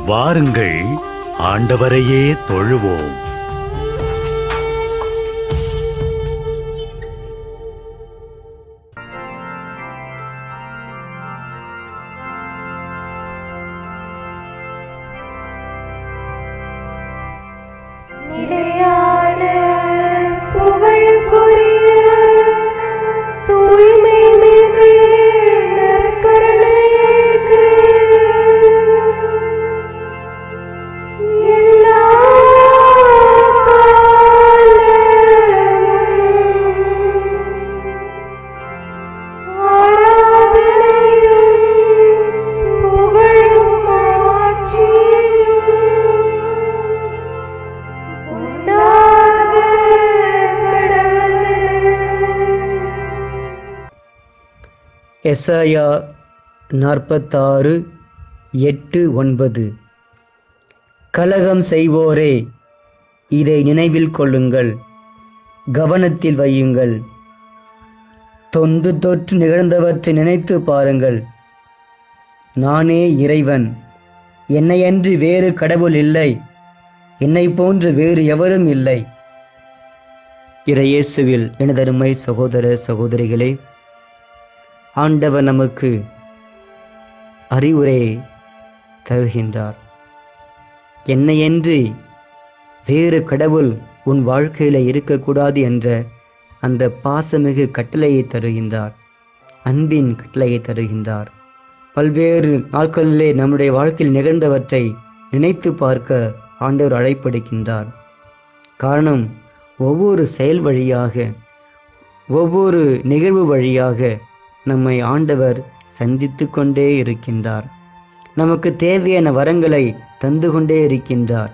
வாருங்கள் ஆண்டவரையே தொழுவோம் நிலையான புகழுக்குரிய தூய்மை மிகு நற்கருணைக்கு எல்லா காலமும் ஆராதனையும் புகழும் ஆட்சியும் உண்டாக கடவுளே எஸ்ஐயா நாற்பத்தாறு எட்டு ஒன்பது கலகம் செய்வோரே இதை நினைவில் கொள்ளுங்கள் கவனத்தில் வையுங்கள் தொன்று தொற்று நிகழ்ந்தவற்றை நினைத்து பாருங்கள் நானே இறைவன் என்னையன்றி வேறு கடவுள் இல்லை என்னை போன்று வேறு எவரும் இல்லை இறையேசுவில் எனதருமை சகோதர சகோதரிகளே ஆண்டவர் நமக்கு அறிவுரை தருகின்றார் என்னையன்றி வேறு கடவுள் உன் வாழ்க்கையில இருக்கக்கூடாது என்ற அந்த பாசமிகு கட்டளையை தருகின்றார் அன்பின் கட்டளையை தருகின்றார் பல்வேறு நாட்களிலே நம்முடைய வாழ்க்கையில் நிகழ்ந்தவற்றை நினைத்து பார்க்க ஆண்டவர் அழைப்படுகின்றார் காரணம் ஒவ்வொரு செயல் வழியாக ஒவ்வொரு நிகழ்வு வழியாக நம்மை ஆண்டவர் சந்தித்து கொண்டே இருக்கின்றார் நமக்கு தேவையான வரங்களை தந்து கொண்டே இருக்கின்றார்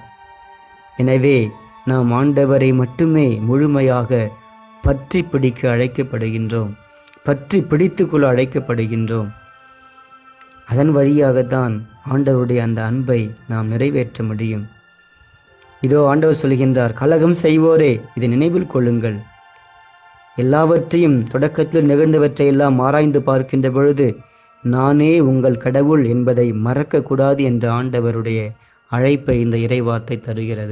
எனவே நாம் ஆண்டவரை மட்டுமே முழுமையாக பற்றி பிடிக்க அழைக்கப்படுகின்றோம் பற்றி பிடித்துக்கொள்ள அழைக்கப்படுகின்றோம் அதன் வழியாகத்தான் ஆண்டவருடைய அந்த அன்பை நாம் நிறைவேற்ற முடியும் இதோ ஆண்டவர் சொல்கின்றார் கலகம் செய்வோரே இதை நினைவில் கொள்ளுங்கள் எல்லாவற்றையும் தொடக்கத்தில் நிகழ்ந்தவற்றை எல்லாம் ஆராய்ந்து பார்க்கின்ற பொழுது நானே உங்கள் கடவுள் என்பதை மறக்கக்கூடாது என்ற ஆண்டவருடைய அழைப்பை இந்த இறைவார்த்தை தருகிறது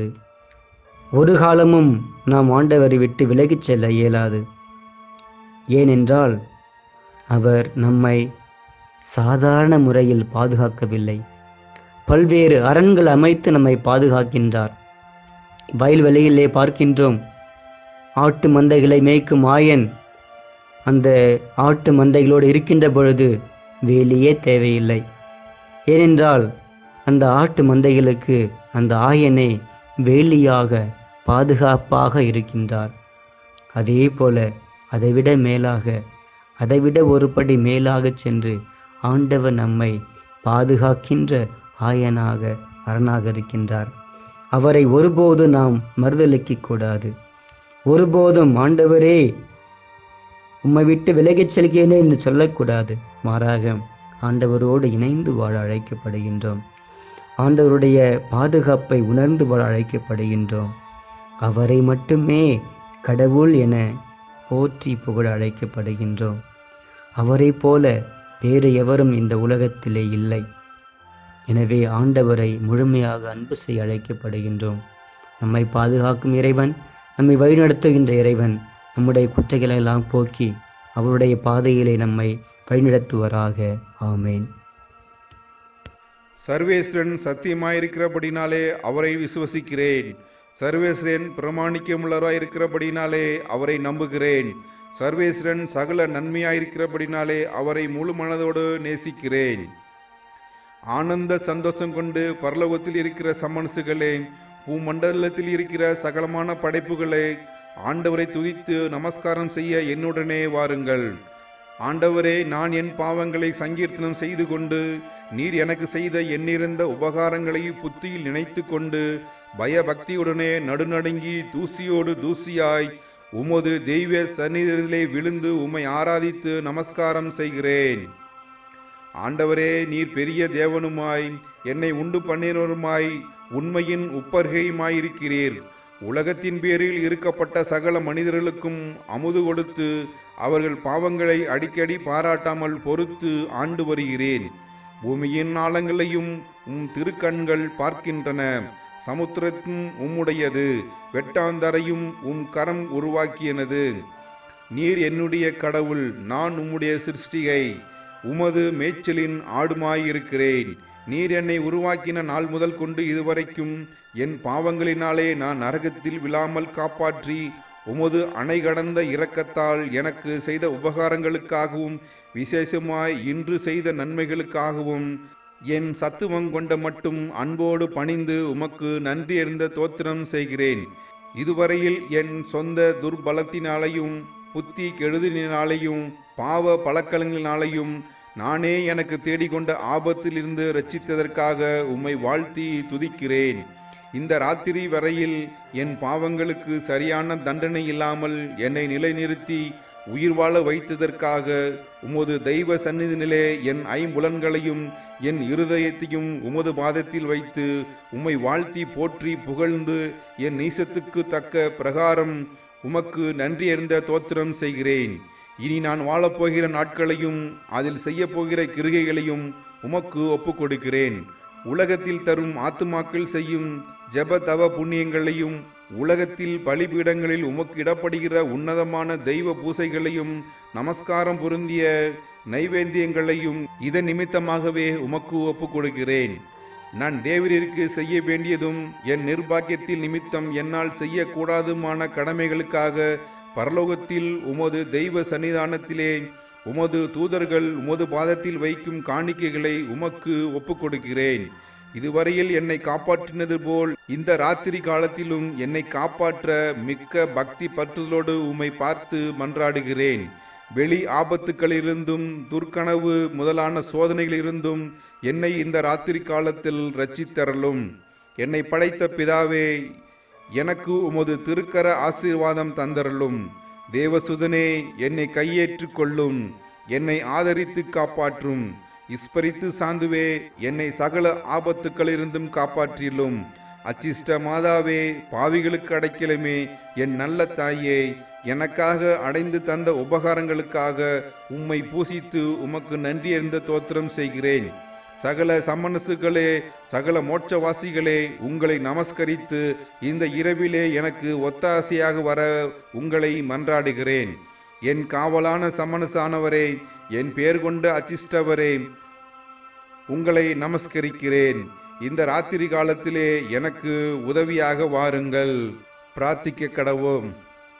ஒரு காலமும் நாம் ஆண்டவரை விட்டு விலகிச் செல்ல இயலாது ஏனென்றால் அவர் நம்மை சாதாரண முறையில் பாதுகாக்கவில்லை பல்வேறு அரண்கள் அமைத்து நம்மை பாதுகாக்கின்றார் வயல்வெளியிலே பார்க்கின்றோம் ஆட்டு மந்தைகளை மேய்க்கும் ஆயன் அந்த ஆட்டு மந்தைகளோடு இருக்கின்ற பொழுது வேலியே தேவையில்லை ஏனென்றால் அந்த ஆட்டு மந்தைகளுக்கு அந்த ஆயனே வேலியாக பாதுகாப்பாக இருக்கின்றார் அதே போல அதைவிட மேலாக அதைவிட ஒரு படி மேலாக சென்று ஆண்டவர் நம்மை பாதுகாக்கின்ற ஆயனாக அரணாக இருக்கின்றார் அவரை ஒருபோது நாம் மறுதலிக்கக் கூடாது ஒருபோதும் ஆண்டவரே உம்மை விட்டு விலகிச் செல்கிறேனே என்று சொல்லக்கூடாது மாறாக ஆண்டவரோடு இணைந்து வாழ அழைக்கப்படுகின்றோம் ஆண்டவருடைய பாதுகாப்பை உணர்ந்து வாழ அழைக்கப்படுகின்றோம் அவரை மட்டுமே கடவுள் என போற்றி புகழ அழைக்கப்படுகின்றோம் அவரைப் போல வேறு எவரும் இந்த உலகத்திலே இல்லை எனவே ஆண்டவரை முழுமையாக அன்பு செய்ய அழைக்கப்படுகின்றோம் நம்மை பாதுகாக்கும் இறைவன் நம்மை வழிநடத்துகின்ற இறைவன் நம்முடைய குற்றைகளை எல்லாம் போக்கி அவருடைய பாதையிலே நம்மை வழிநடத்துவராக ஆமேன் சர்வேஸ்வரன் சத்தியமாயிருக்கிறபடினாலே அவரை விசுவசிக்கிறேன் சர்வேஸ்வரன் பிரமாணிக்கமுள்ளவராய் இருக்கிறபடினாலே அவரை நம்புகிறேன் சர்வேஸ்வரன் சகல நன்மையாயிருக்கிறபடினாலே அவரை முழு மனதோடு நேசிக்கிறேன் ஆனந்த சந்தோஷம் கொண்டு பரலோகத்தில் இருக்கிற சமனசுகளே பூமண்டலத்தில் இருக்கிற சகலமான படைப்புகளே ஆண்டவரை துதித்து நமஸ்காரம் செய்ய என்னுடனே வாருங்கள் ஆண்டவரே நான் என் பாவங்களை சங்கீர்த்தனம் செய்து கொண்டு நீர் எனக்கு செய்த எண்ணிறந்த உபகாரங்களை புத்தியில் நினைத்து கொண்டு பயபக்தியுடனே நடுநடுங்கி தூசியோடு தூசியாய் உமது தெய்வ சந்நிதியிலே விழுந்து உம்மை ஆராதித்து நமஸ்காரம் செய்கிறேன் ஆண்டவரே நீர் பெரிய தேவனுமாய் என்னை உண்டு பண்ணினருமாய் உண்மையின் உப்பர்கையுமாயிருக்கிறீர் உலகத்தின் பேரில் இருக்கப்பட்ட சகல மனிதர்களுக்கும் அமுது கொடுத்து அவர்கள் பாவங்களை அடிக்கடி பாராட்டாமல் பொறுத்து ஆண்டு வருகிறேன் பூமியின் ஆழங்களையும் உம் திருக்கண்கள் பார்க்கின்றன சமுத்திரத்தும் உம்முடையது வெட்டாந்தரையும் உம் கரம் உருவாக்கியனது நீர் என்னுடைய கடவுள் நான் உம்முடைய சிருஷ்டிகை உமது மேய்ச்சலின் ஆடுமாயிருக்கிறேன் நீர் என்னை உருவாக்கின நாள் முதல் கொண்டு இதுவரைக்கும் என் பாவங்களினாலே நான் நரகத்தில் விழாமல் காப்பாற்றி உமது அணை கடந்த இரக்கத்தால் எனக்கு செய்த உபகாரங்களுக்காகவும் விசேஷமாய் இன்று செய்த நன்மைகளுக்காகவும் என் சத்துவம் கொண்ட மட்டும் அன்போடு பணிந்து உமக்கு நன்றி அறிந்த தோத்திரம் செய்கிறேன் இதுவரையில் என் சொந்த துர்பலத்தினாலேயும் புத்தி கெடுதலினாலேயும் பாவ பழக்கங்களினாலேயும் நானே எனக்கு தேடிக்கொண்ட ஆபத்திலிருந்து ரட்சித்ததற்காக உம்மை வாழ்த்தி துதிக்கிறேன் இந்த ராத்திரி வரையில் என் பாவங்களுக்கு சரியான தண்டனை இல்லாமல் என்னை நிலைநிறுத்தி உயிர் வாழ வைத்ததற்காக உமது தெய்வ சந்நிதியிலே என் ஐம்புலன்களையும் என் இருதயத்தையும் உமது பாதத்தில் வைத்து உம்மை வாழ்த்தி போற்றி புகழ்ந்து என் நீசத்துக்கு தக்க பிரகாரம் உமக்கு நன்றி அறிந்த தோத்திரம் செய்கிறேன் இனி நான் வாழப்போகிற நாட்களையும் அதில் செய்யப் போகிற கிருகைகளையும் உமக்கு ஒப்புக் கொடுக்கிறேன் உலகத்தில் தரும் ஆத்துமாக்கள் செய்யும் ஜெப தவ புண்ணியங்களையும் உலகத்தில் பலிபீடங்களில் உமக்கு இடப்படுகிற உன்னதமான தெய்வ பூசைகளையும் நமஸ்காரம் பொருந்திய நைவேத்தியங்களையும் இதன் நிமித்தமாகவே உமக்கு ஒப்புக் கொடுக்கிறேன் நான் தேவரிற்கு செய்ய வேண்டியதும் என் நிர்பாக்கியத்தில் நிமித்தம் என்னால் செய்யக்கூடாதுமான கடமைகளுக்காக பரலோகத்தில் உமது தெய்வ சன்னிதானத்திலே உமது தூதர்கள் உமது பாதத்தில் வைக்கும் காணிக்கைகளை உமக்கு ஒப்புக் கொடுக்கிறேன் இதுவரையில் என்னை காப்பாற்றினது போல் இந்த ராத்திரி காலத்திலும் என்னை காப்பாற்ற மிக்க பக்தி பற்றுதலோடு உம்மை பார்த்து மன்றாடுகிறேன் வெளி ஆபத்துக்களிலிருந்தும் துர்க்கனவு முதலான சோதனைகளிலிருந்தும் என்னை இந்த ராத்திரி காலத்தில் ரட்சித்தரலும் என்னை படைத்த பிதாவே எனக்கு உமது திருக்கர ஆசீர்வாதம் தந்தரலும் தேவசுதனே என்னை கையேற்றுக் கொள்ளும் என்னை ஆதரித்து காப்பாற்றும் இஸ்பரித்து சாந்துவே என்னை சகல ஆபத்துக்களிலிருந்தும் காப்பாற்றிலும் அச்சிஷ்ட மாதாவே பாவிகளுக்கு அடைக்கலுமே என் நல்ல தாயே எனக்காக அடைந்து தந்த உபகாரங்களுக்காக உம்மை பூசித்து உமக்கு நன்றி அறிந்த தோத்திரம் செய்கிறேன் சகல சமனசுகளே சகல மோட்சவாசிகளே உங்களை நமஸ்கரித்து இந்த இரவிலே எனக்கு ஒத்தாசையாக வர உங்களை மன்றாடுகிறேன் என் காவலான சமனசானவரே என் பேர் கொண்ட அச்சிஷ்டவரே உங்களை நமஸ்கரிக்கிறேன் இந்த ராத்திரி காலத்திலே எனக்கு உதவியாக வாருங்கள் பிரார்த்திக்க கடவோம்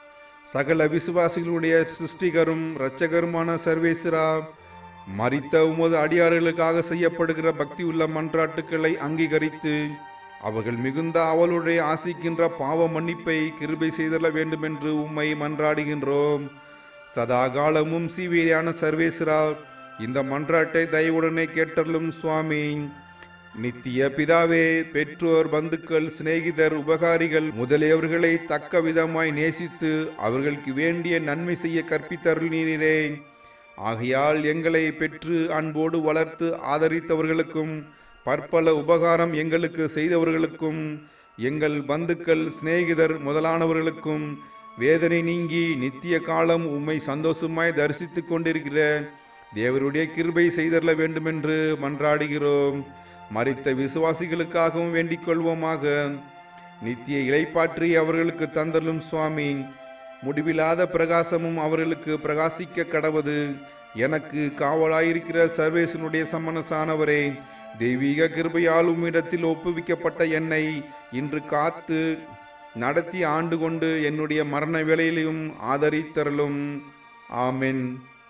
சகல விசுவாசிகளுடைய சிருஷ்டிகரும் இரட்சகருமான சர்வேஸ்வரா மரித்த உமது அடியார்களுக்காக செய்யப்படுகிற பக்தி உள்ள மன்றாட்டுக்களை அங்கீகரித்து அவர்கள் மிகுந்த அவளுடைய ஆசிக்கின்ற பாவ மன்னிப்பை கிருபை செய்தல வேண்டுமென்று உம்மை மன்றாடுகின்றோம் சதா காலமும் சீவியான சர்வேஸ்வரா இந்த மன்றாட்டை தயவுடனே கேட்டருளும் சுவாமி நித்திய பிதாவே பெற்றோர் பந்துக்கள் சிநேகிதர் உபகாரிகள் முதலியவர்களை தக்க விதமாய் நேசித்து அவர்களுக்கு வேண்டிய நன்மை செய்ய கற்பித்தருளினீரே ஆகையால் எங்களை பெற்று அன்போடு வளர்த்து ஆதரித்தவர்களுக்கும் பற்பல உபகாரம் எங்களுக்கு செய்தவர்களுக்கும் எங்கள் பந்துக்கள் சிநேகிதர் முதலானவர்களுக்கும் வேதனை நீங்கி நித்திய காலம் உம்மை சந்தோஷமாய் தரிசித்துக் கொண்டிருக்கிற தேவருடைய கிருபை செய்தரல வேண்டுமென்று மன்றாடுகிறோம் மறித்த விசுவாசிகளுக்காகவும் வேண்டிக் கொள்வோமாக நித்திய இலைப்பாற்றி அவர்களுக்கு தந்தலும் சுவாமி முடிவில்லாத பிரகாசமும் அவர்களுக்கு பிரகாசிக்க கடவது எனக்கு காவலாயிருக்கிற சர்வேசனுடைய சம்மனசானவரே தெய்வீக கிருபையால் உம்மிடத்தில் ஒப்புவிக்கப்பட்ட என்னை இன்று காத்து நடத்தி ஆண்டு கொண்டு என்னுடைய மரண வேளையிலும் ஆதரித்தரலும் ஆமென்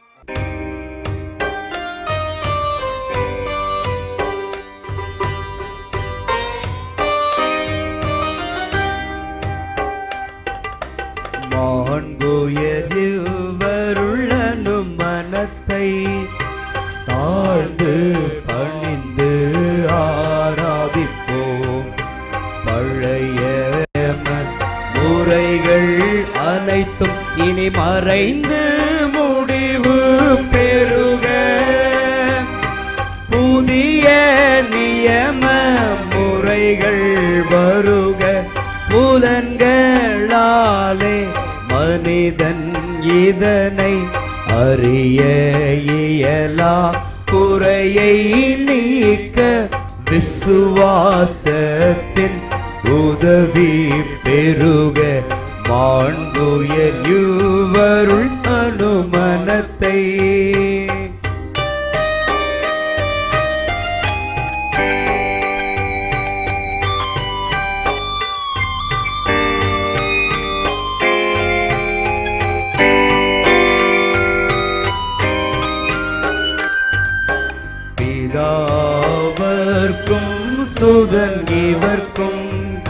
மாண்புயர்வருள்ளனும் மனத்தை தாழ்ந்து பணிந்து ஆராதிப்போம் பழைய முறைகள் அனைத்தும் இனி மறைந்து முடிவு பெறுக புதிய நியம முறைகள் வருக புலன்களாலே மனிதன் இதனை அறிய இயலா குறையை நீக்க விசுவாசத்தின் உதவி பெருக மாண்புயர் யுவருள் அனுமனத்தை பிதாவர்க்கும் சுதன் இவர்க்கும்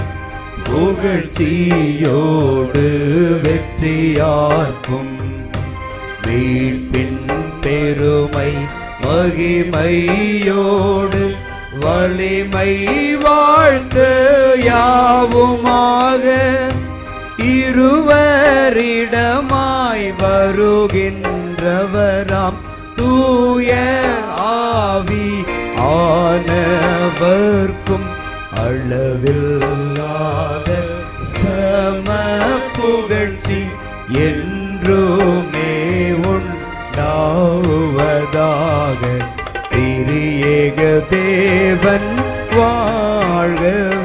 புகழ்ச்சியோடு வெற்றியார்க்கும் மீட்பின் பெருமை மகிமையோடு வலிமை வாழ்த்து யாவுமாக இருவரிடமாய் வருகின்றவராம் தூய ஆவி ஆனவர்க்கும் அளவில்லாத சம புகழ்ச்சி என்றுமே உண்டாவதாக திரியேக தேவன் வாழ்க